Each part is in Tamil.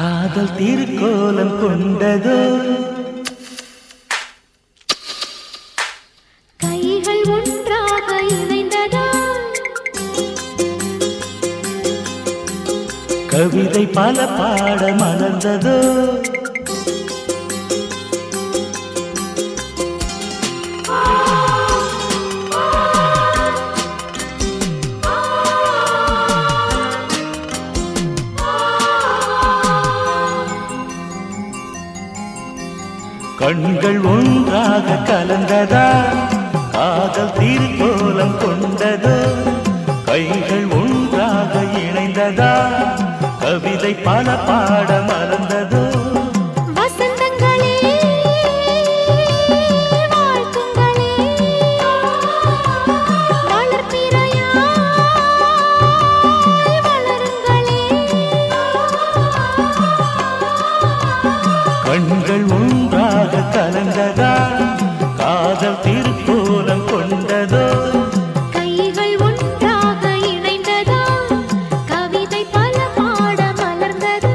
காதல் திருக்கோலம் கொண்டதோ கைகள் ஒன்றாக இணைந்ததா கவிதை பல பாட மலர்ந்ததோ கண்கள் ஒன்றாக கலந்ததா காதல் திருக்கோலம் கொண்டதோ கைகள் ஒன்றாக இணைந்ததா கவிதை பல பாட மலர்ந்ததோ வசந்தங்களே வாழ்த்துங்களே வளர்ப்பிறையாய் வளருங்களே கண்கள் ஒன்றாக கலந்ததா காதல் திருக்கோலம் கொண்டதோ கைகள் ஒன்றாக இணைந்ததா கவிதை பல பாட மலர்ந்ததா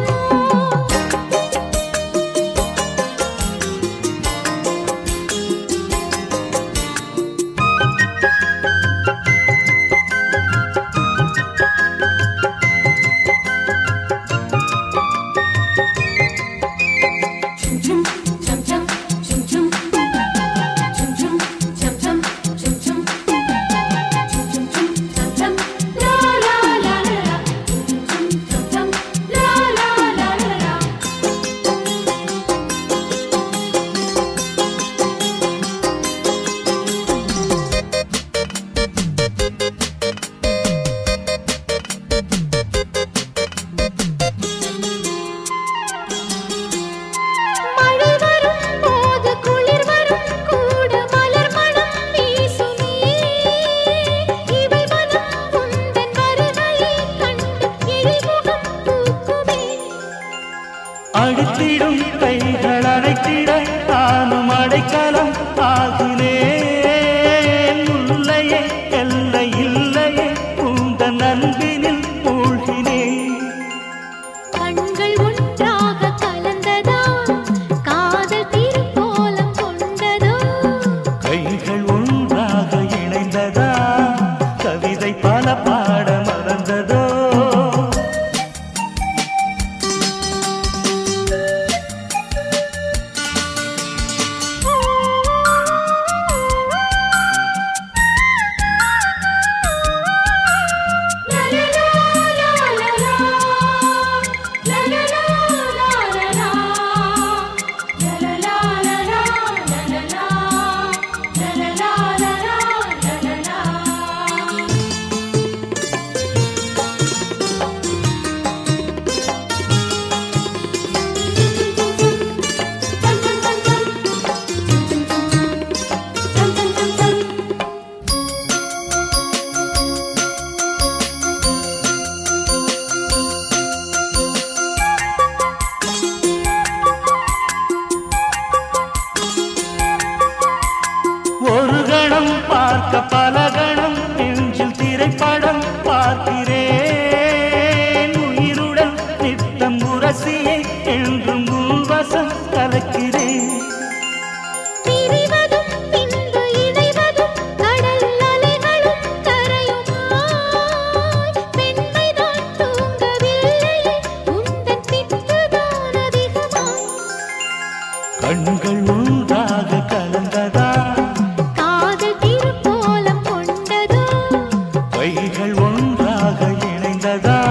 மழை வரும் போது குளிர் வரும் கூட மலர் மனம் வீசுமே இவை மனம் உந்தன் வருகையை கண்டு எழில்முகம் பூக்குமே அடித்திடும் கைகள் அடைத்திட நானும் அடைக்கலம் ஆகினேன் முல்லையே எல்லை இல்லையே உந்தன் அன்பினில் மூழ்கினேன் கண்கள் ஒன்றாக கலந்ததா காதல் திருக்கோலம் கொண்டதோ கைகள் ஒன்றாக இணைந்ததா கவிதை பல பாட மறந்ததோ ஒரு கணம் பார்க்க பல கணம் நெஞ்சில் திரைப்படம் பார்க்கிறேன் உயிருடன் நித்தம் உரசியை என்றும் உள்வசம் கலக்கிறேன் பிரிவதும் பின்பு இணைவதும் கடல் அலைகளும் கரையுமாய் பெண்மைதான் தூங்கவில்லை உந்தன் பித்துதான் அதிகமாய் கண்கள் ஒன்றாக கலந்ததா காதல் திருக்கோலம் கொண்டதோ கைகள் ஒன்றாக இணைந்ததா